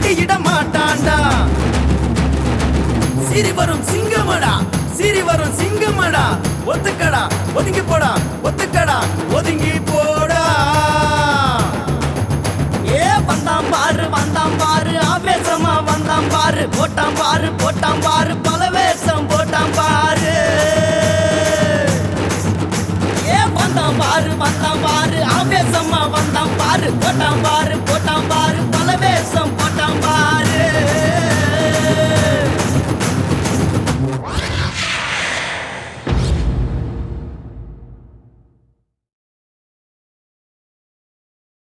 மண்டியிட மாட்டான்டா சிரி வரும் சிங்கமடா சிரி வரும் சிங்கமடா ஒத்துக்கடா ஒதுங்கி போடா ஒத்துக்கடா ஒதுங்கி போடா ஏ வந்தான் பாரு வந்தான் பாரு ஆவேசமா வந்தான் பாரு போட்டான் பாரு போட்டான் பாரு பல வேஷம் போட்டான் பாரு ஏ வந்தான் பாரு வந்தான் பாரு ஆவேசமா வந்தான் பாரு போட்டான் பாரு